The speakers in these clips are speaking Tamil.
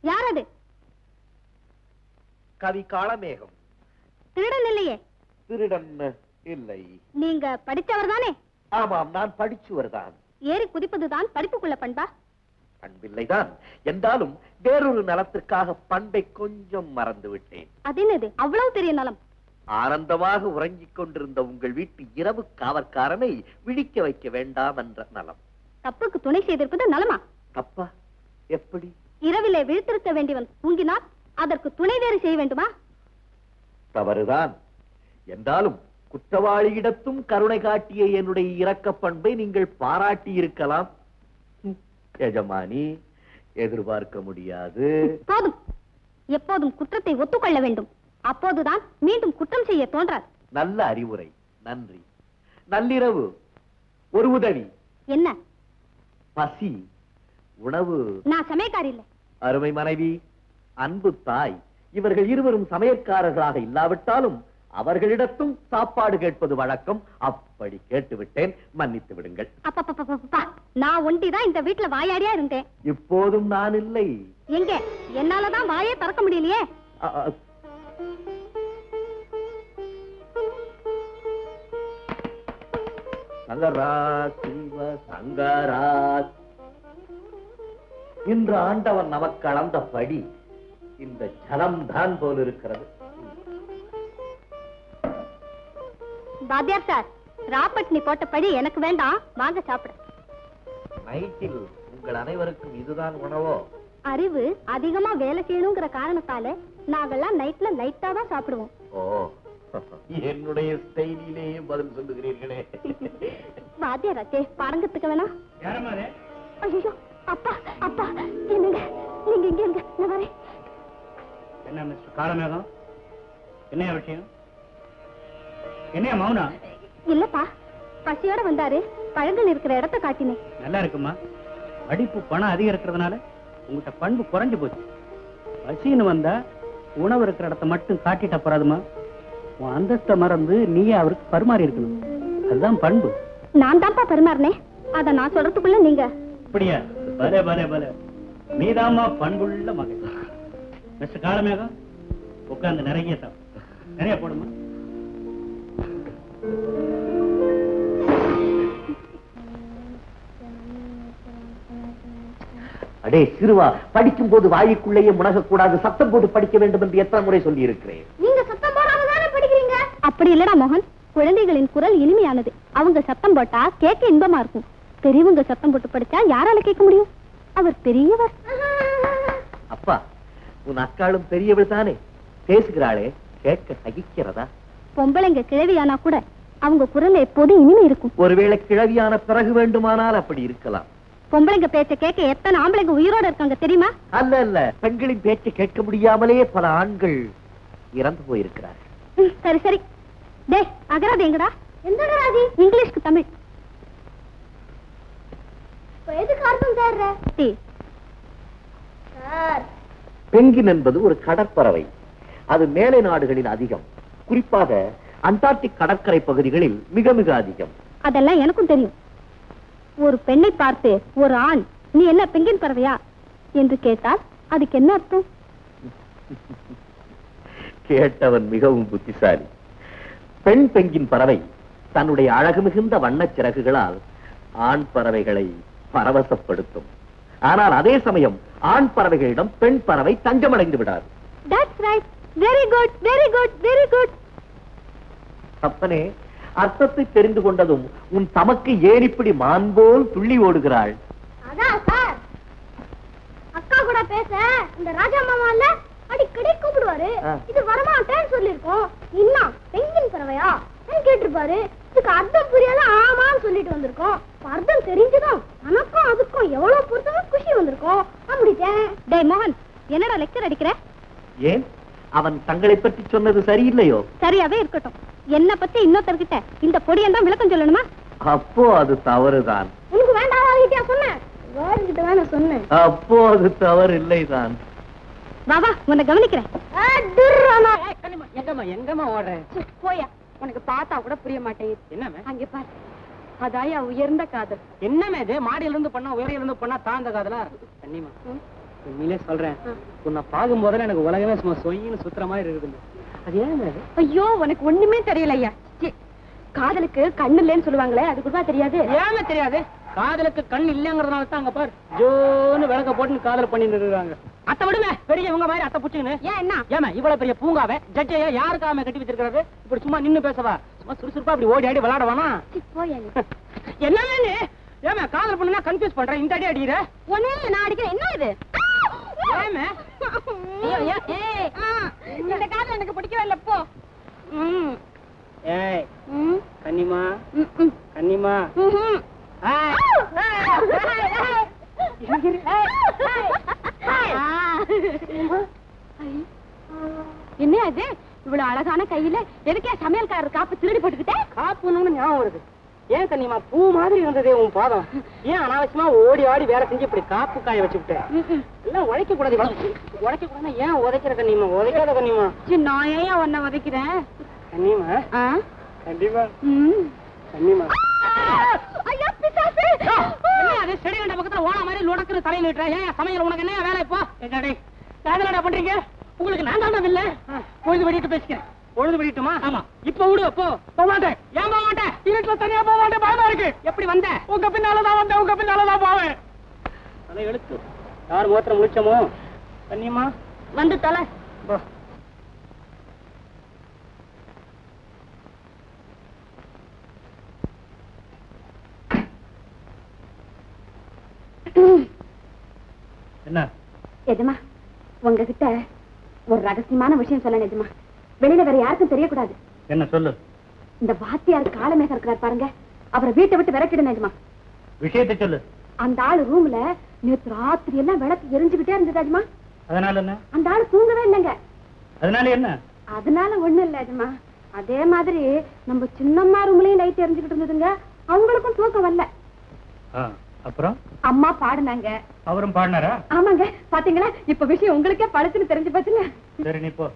யார் அது கவி காளமேகம் திருடன் இல்லையே திருடன் இல்லை நீங்க படித்தவர் தானே ஆமாம் நான் படிச்சுவர்தான் ஏறி குதிப்பதுதான் படிப்புக்குள்ள பண்பா அன்பில்லைதான் என்றாலும் வேறொரு நலத்திற்காக பண்பை கொஞ்சம் மறந்து விட்டேன் அது என்னது அவ்வளவு பெரிய நலம் ஆனந்தமாக உறங்கிக் கொண்டிருந்த உங்கள் வீட்டு இரவு காவற்காரனை விழிக்க வைக்க வேண்டாம் என்ற நலம் தப்புக்கு துணை செய்திருப்பது நலமா தப்பா எப்படி இரவிலே விழித்திருக்க வேண்டியவன் தூங்கினால் அதற்கு துணை வேறு செய்ய வேண்டுமா தவறுதான் என்றாலும் குற்றவாளியிடத்தும் கருணை காட்டிய என்னுடைய இரக்கப் பண்பை நீங்கள் பாராட்டி இருக்கலாம் ஹம், எஜமானி எதிர்பார்க்க முடியாது போதும் எப்போதும் குற்றத்தை ஒத்துக்கொள்ள வேண்டும் அப்போதுதான் மீண்டும் குற்றம் செய்ய தோன்றாது நல்ல அறிவுரை நன்றி நள்ளிரவு ஒரு உதவி என்ன பசி உணவு நான் சமயக்காரி இல்லை அருமை மனைவி அன்பு தாய் இவர்கள் இருவரும் சமையற்காரர்களாக இல்லாவிட்டாலும் அவர்களிடத்தும் சாப்பாடு கேட்பது வழக்கம் அப்படி கேட்டுவிட்டேன் மன்னித்து விடுங்கள் அப்பப்பப்பப்பா நான் ஒண்டிதான் இந்த வீட்டுல வாயாடியா இருந்தேன் இப்போதும் நான் இல்லை எங்க என்னாலதான் வாயே திறக்க முடியலையே அ, அ, சங்கரா சிவ சங்கரா இன்று ஆண்டவன் நமக்கு அளந்த படி இந்த ஜலம் தான் போல் இருக்கிறது பாத்தியார் சார் ராப்பட்னி போட்டபடி எனக்கு வேண்டாம் வாங்க சாப்பிட நைட்டில் உங்கள் அனைவருக்கும் இதுதான் உணவோ அறிவு அதிகமா வேலை செய்யணுங்கிற காரணத்தால நாங்கெல்லாம் நைட்ல லைட்டா தான் சாப்பிடுவோம் ஓ என்னுடைய ஸ்டைலிலேயே பதில் சொல்லுகிறீர்களே வாத்தியார் அச்சே பரங்கத்துக்கு வேணாம் யாரம்மா அது ஐயோ அப்பா அப்பா என்னங்க நீங்க இங்க இருங்க நான் வரேன் என்ன மிஸ்டர் காலமேகம் என்ன விஷயம் என்ன மௌனம் இல்லப்பா பசியோட வந்தாரு பழங்கள் இருக்கிற இடத்த காட்டினேன் நல்லா இருக்குமா படிப்பு பணம் அதிகம் இருக்கிறதுனால உங்ககிட்ட பண்பு குறைஞ்சு போச்சு பசின்னு வந்தா உணவு இருக்கிற இடத்த மட்டும் காட்டிட்ட போறாதுமா உன் அந்தஸ்தை மறந்து நீயே அவருக்கு பரிமாறி இருக்கணும் அதுதான் பண்பு நான் தான்ப்பா பரிமாறினேன் அத நான் சொல்றதுக்குள்ள நீங்க அப்படியா பலே பலே பலே நீதாம்மா பண்புள்ள மகன் மிஸ்டர் காலமேகம் உட்கார்ந்து நிறைய சாப்பிடு நிறைய போடுமா அடே சிறுவா படிக்கும் போது வாய்க்குள்ளேயே முனகக்கூடாது சத்தம் போட்டு படிக்க வேண்டும் என்று எத்தனை முறை சொல்லி இருக்கிறேன் நீங்க சத்தம் போடாம தானே படிக்கிறீங்க அப்படி இல்லடா மோகன் குழந்தைகளின் குரல் இனிமையானது அவங்க சத்தம் போட்டா கேட்க இன்பமா இருக்கும் பெரியவங்க சத்தம் போட்டு படிச்சா யாரால கேட்க முடியும் அவர் பெரியவர் அப்பா உன் அக்காளும் பெரியவள் தானே பேசுகிறாளே கேட்க சகிக்கிறதா பொம்பளைங்க கிழவியானா கூட அவங்க குரல்ல எப்போதும் இனிமை இருக்கும் ஒருவேளை கிழவியான பிறகு வேண்டுமானால் அப்படி இருக்கலாம் பொம்பளைங்க பேச்ச கேட்க எத்தனை ஆம்பளைங்க உயிரோட இருக்காங்க தெரியுமா அல்ல அல்ல பெண்களின் பேச்சை கேட்க முடியாமலே பல ஆண்கள் இறந்து போயிருக்கிறார்கள் ம், சரி சரி டேய் அகராதி எங்கடா எந்த அகராதி இங்கிலீஷ்க்கு தமிழ் எதுக்கு அர்த்தம் தேடுற சார் பெங்கின் என்பது ஒரு கடற்பறவை அது மேலை நாடுகளில் அதிகம் குறிப்பாக அண்டார்டிக் கடற்கரை பகுதிகளில் மிக மிக அதிகம் அதெல்லாம் எனக்கும் தெரியும் ஒரு பெண்ணை பார்த்து ஒரு ஆண் நீ என்ன பெங்கின் பறவையா என்று கேட்டால் அதுக்கு என்ன அர்த்தம் கேட்டவன் மிகவும் புத்திசாலி பெண் பெங்கின் பறவை தன்னுடைய அழகு மிகுந்த வண்ணச் சிறகுகளால் ஆண் பறவைகளை பரவசப்படுத்தும் ஆனால் அதே சமயம் ஆண் பறவைகளிடம் பெண் பறவை தஞ்சமடைந்து விடாது that's right very good very good very good அப்பனே அர்த்தத்தை தெரிந்து கொண்டதும் உன் தமக்கு ஏன் இப்படி மான் போல் துள்ளி ஓடுகிறாள் அதான் சார் அக்கா கூட பேச இந்த ராஜா மாமா இல்ல அடிக்கடி கூப்பிடுவாரு ஆ. இது வரமாட்டேன்னு சொல்லிருக்கோம் இன்னும் பெங்கின் பறவையா கேட்டிருப்பாரு இதுக்கு அர்த்தம் புரியாத ஆமான்னு சொல்லிட்டு வந்திருக்கோம் இப்ப அர்த்தம் தெரிஞ்சதும் எனக்கும் அதுக்கும் எவ்வளவு பொறுத்தவரை குஷி வந்திருக்கோம் அப்படிட்டேன் டேய் மோகன் என்னடா லெக்சர் அடிக்கிற ஏன் அவன் தங்களை பற்றி சொன்னது சரியில்லையோ சரியாவே இருக்கட்டும் என்ன பத்தி இன்னொருத்தர்கிட்ட இந்த பொடியன் தான் விளக்கம் சொல்லணுமா அப்போ அது தவறுதான் உனக்கு வேண்டாம் சொன்னேன் வேறுகிட்ட வேணா சொன்னேன் அப்போ அது தவறு இல்லைதான் வா வா உன்னை கவனிக்கிறேன் எங்கம்மா எங்கம்மா ஓடுற போயா உனக்கு பார்த்தா கூட புரிய மாட்டேங்குது என்னமே அங்க பாரு அதாயா உயர்ந்த காதல் என்னமே இது மாடியில இருந்து பண்ணா உயரையில இருந்து பண்ணா தாழ்ந்த காதலா கண்ணிமா உண்மையிலே சொல்றேன் உன்னை பார்க்கும் போதெல்லாம் எனக்கு உலகமே சும்மா சொயின்னு சுத்துற மாதிரி இருக்குது அது ஏன் அது ஐயோ உனக்கு ஒண்ணுமே தெரியல ஐயா ச்சீ, காதலுக்கு கண்ணு இல்லைன்னு சொல்லுவாங்களே அது கூட தெரியாது ஏன் தெரியாது காதலுக்கு கண் இல்லங்கிறதுனால தான் அங்க பாரு ஜோன்னு விளக்க போட்டு காதல் பண்ணிட்டு இருக்காங்க அத்தை விடுங்க பெரிய உங்க மாதிரி அத்தை புச்சுன்னு ஏன் என்ன ஏமா இவ்வளவு பெரிய பூங்காவை ஜட்ஜையா யாருக்காம கட்டி வச்சிருக்காரு இப்படி சும்மா நின்னு பேசவா சும்மா சுறுசுறுப்பா அப்படி ஓடி ஆடி விளையாட வேணாம் ச்சீ, போயா நீ. என்ன நீ ஏமா காதல் பண்ணுனா கன்ஃபியூஸ் பண்ற இந்த அடி அடிக்கிற ஒண்ணுமே இல்ல, நான் அடிக்கிறேன் என்ன இது ஏமே ஐயோ, ஐயோ, ஏய், இந்த காதல் எனக்கு பிடிக்கவே இல்ல போ ம், ஏய் ம், கன்னிமா ம், ம், கன்னிமா ம்ஹும். ஏய். என்ன அது இவ்வளவு அழகான கையில எதுக்கே சமையல்காரர் காப்பு திருடி போட்டுக்கிட்டே காப்புன்னு ஞாபகம் வருது ஏன் கன்னிமா பூ மாதிரி இருந்ததே உன் பாதம் ஏன் அனாவசியமா ஓடி ஆடி வேலை செஞ்சு இப்படி காப்பு காய வச்சுக்கிட்ட எல்லாம் உழைக்க கூடாது உழைக்க கூடாதுன்னா ஏன் உதைக்கிற கன்னிமா உதைக்காத கன்னிமா சரி, நான் ஏன் உன்னை உதைக்கிறேன் கன்னிமா ஆ? கண்டிப்பா ம். கன்னிமா ஐயோ, பிசாசு! என்ன அது செடி கண்ட பக்கத்துல ஓன மாதிரி லொடக்குன்னு தலையில விட்டுற ஏன் சமையல் உனக்கு என்ன வேலை இப்போ என்னடே என்னடா பண்றீங்க உங்களுக்கு நான் தானே இல்ல பொழுது வெடிட்டு பேசிக்கிறேன் பொழுது வெடிட்டுமா ஆமா இப்ப விடு போ போக மாட்டேன் ஏன் போக மாட்டேன் இருட்டுல தனியா போக மாட்டேன் பயமா இருக்கு எப்படி வந்த உங்க பின்னாலதான் வந்தேன் உங்க பின்னாலதான் போவேன் தலை எழுத்து யார் முகத்துல முழிச்சமோ கண்ணியமா வந்து தொலை போ என்ன எஜமா உங்ககிட்ட ஒரு ரகசியமான விஷயம் சொல்ல நிஜமா வெளியில வேற யாருக்கும் தெரியக்கூடாது என்ன சொல்லு இந்த வாத்தியார் காலமேக இருக்கிறார் பாருங்க அவரை வீட்டை விட்டு விரட்டிடு நிஜமா விஷயத்தை சொல்லு அந்த ஆளு ரூம்ல நேத்து ராத்திரி எல்லாம் விளக்கு எரிஞ்சுக்கிட்டே இருந்தது அஜமா அதனால என்ன அந்த ஆளு தூங்கவே இல்லைங்க அதனால என்ன அதனால ஒண்ணும் இல்ல அஜமா அதே மாதிரி நம்ம சின்னம்மா ரூம்லயும் லைட் எரிஞ்சுக்கிட்டு இருந்ததுங்க அவங்களுக்கும் தூக்கம் வரல அப்புறம் அம்மா பாடுனாங்க அவரும் பாடினாரா ஆமாங்க பாத்தீங்களா இப்ப விஷயம் உங்களுக்கே பழசுன்னு தெரிஞ்சு போச்சுங்க சரி நீ போ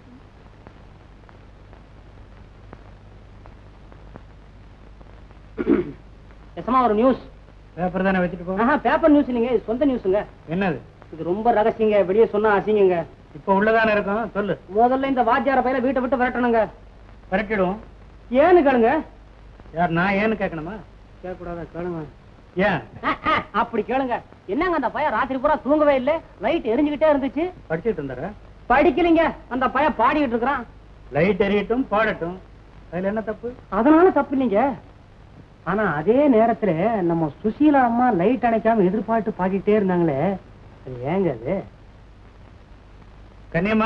எசமா ஒரு நியூஸ் பேப்பர் தானே வச்சுட்டு போ பேப்பர் நியூஸ் இல்லைங்க இது சொந்த நியூஸுங்க என்னது இது ரொம்ப ரகசியங்க வெளியே சொன்னா அசிங்கங்க இப்ப உள்ளதானே இருக்கும் சொல்லு முதல்ல இந்த வாத்தியார பையில வீட்டை விட்டு விரட்டணுங்க விரட்டிடுவோம் ஏன்னு கேளுங்க யார் நான் ஏன்னு கேட்கணுமா கேட்க கூடாதா கேளுங்க ஏன் அப்படி கேளுங்க என்னங்க அந்த பையன் ராத்திரி பூரா தூங்கவே இல்ல லைட் எரிஞ்சுக்கிட்டே இருந்துச்சு படிச்சுட்டு இருந்தாரா படிக்கலைங்க அந்த பையன் பாடிட்டு இருக்கிறான் லைட் எரியட்டும் பாடட்டும் அதுல என்ன தப்பு அதனால தப்பு இல்லைங்க ஆனா அதே நேரத்துல நம்ம சுசீலா அம்மா லைட் அணைக்காம எதிர்பார்த்து பாடிட்டே இருந்தாங்களே அது ஏங்க அது கன்னியம்மா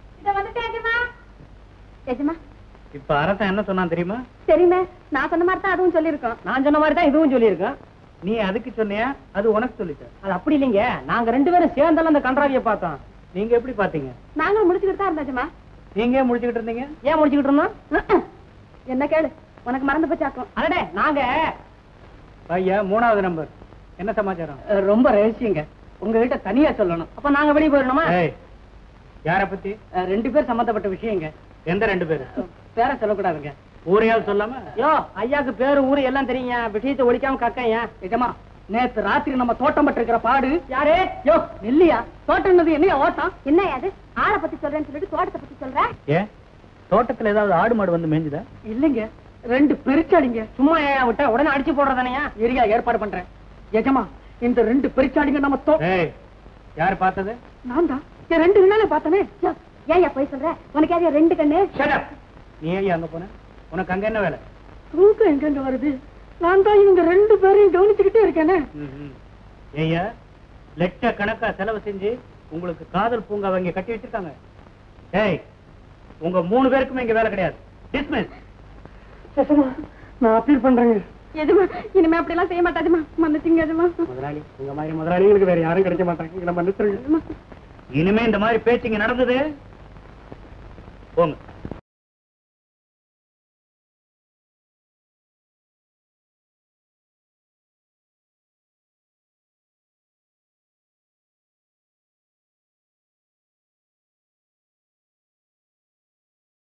எஜமா இப்ப அரசன் என்ன சொன்னான் தெரியுமா சரிங்க நான் சொன்ன மாதிரி தான் அதுவும் சொல்லியிருக்கோம் நான் சொன்ன மாதிரி தான் இதுவும் சொல்லியிருக்கேன் நீ அதுக்கு சொன்னியா அது உனக்கு சொல்லிட்ட அது அப்படி இல்லைங்க நாங்க ரெண்டு பேரும் சேர்ந்தாலும் அந்த கன்றாவிய பார்த்தோம் நீங்க எப்படி பாத்தீங்க நாங்களும் முடிச்சுக்கிட்டு தான் இருந்தோம் நீங்க ஏன் முடிச்சுக்கிட்டு இருந்தீங்க ஏன் முடிச்சுக்கிட்டு இருந்தோம் என்ன கேளு உனக்கு மறந்து போச்சாக்கும் அடடே நாங்க ஐயா மூணாவது நம்பர் என்ன சமாச்சாரம் ரொம்ப ரகசியங்க உங்ககிட்ட தனியா சொல்லணும் அப்ப நாங்க வெளிய போயிடணுமா யார பத்தி ரெண்டு பேர் சம்பந்தப்பட்ட விஷயங்க எந்த ரெண்டு பேர் பேர சொல்லக்கூடாதுங்க ஊரையாவது சொல்லாம யோ ஐயாக்கு பேரு ஊரு எல்லாம் தெரியுங்க விஷயத்தை ஒழிக்காம கக்கையா நிஜமா நேத்து ராத்திரி நம்ம தோட்டம் பட்டு இருக்கிற பாடு யாரே யோ இல்லையா தோட்டம்னது என்னையா ஓட்டம் என்ன அது ஆளை பத்தி சொல்றேன்னு சொல்லிட்டு தோட்டத்தை பத்தி சொல்ற ஏன் தோட்டத்துல ஏதாவது ஆடு மாடு வந்து மேய்ஞ்சுதா இல்லைங்க ரெண்டு பெருச்சாடிங்க சும்மா ஏன் விட்டா உடனே அடிச்சு போடுறதானயா ஏரியா ஏற்பாடு பண்றேன் எஜமா இந்த ரெண்டு பெருச்சாடிங்க நம்ம தோ யார் பார்த்தது நான் தான் ரெண்டு நாளே பார்த்தனே ஏன் போய் சொல்ற உனக்கு யாரையா ரெண்டு கண்ணு நீ ஏன் அங்க போன உனக்கு அங்க என்ன வேலை தூக்கம் எங்க வருது நான் தான் இவங்க ரெண்டு பேரையும் கவனிச்சுக்கிட்டே இருக்கேனே ஏய்யா லட்ச கணக்கா செலவு செஞ்சு உங்களுக்கு காதல் பூங்கா இங்க கட்டி வச்சிருக்காங்க ஏய் உங்க மூணு பேருக்குமே இங்க வேலை கிடையாது டிஸ்மிஸ் நான் அப்பீல் பண்றேங்க எதுமா இனிமே அப்படி எல்லாம் செய்ய மாட்டாதுமா மன்னிச்சுங்க எதுமா முதலாளி உங்க மாதிரி முதலாளிகளுக்கு வேற யாரும் கிடைக்க மாட்டாங்க இங்க நம்ம மன்னிச்சிருங்க இனிமே இந்த மாதிரி பேச்சுங்க நடந்தது போங்க